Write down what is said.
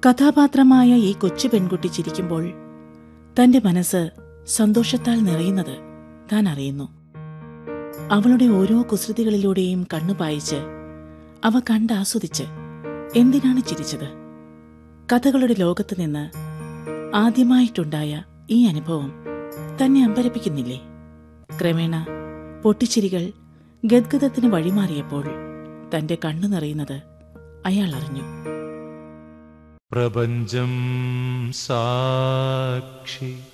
കഥാപാത്രമായ ഈ കൊച്ചു പെൺകുട്ടി ചിരിക്കുമ്പോൾ തന്റെ മനസ്സ് സന്തോഷത്താൽ നിറയുന്നത് താൻ അറിയുന്നു അവളുടെ ഓരോ കുസൃതികളിലൂടെയും കണ്ണു പായിച്ച് അവ കണ്ടാസ്വദിച്ച് എന്തിനാണ് ചിരിച്ചത് കഥകളുടെ ലോകത്ത് നിന്ന് ആദ്യമായിട്ടുണ്ടായ ഈ അനുഭവം തന്നെ അമ്പരപ്പിക്കുന്നില്ലേ ക്രമേണ പൊട്ടിച്ചിരികൾ ഗദ്ഗതത്തിന് വഴിമാറിയപ്പോൾ തന്റെ കണ്ണു നിറയുന്നത് അയാൾ അറിഞ്ഞു പ്രപഞ്ചം സാക്ഷി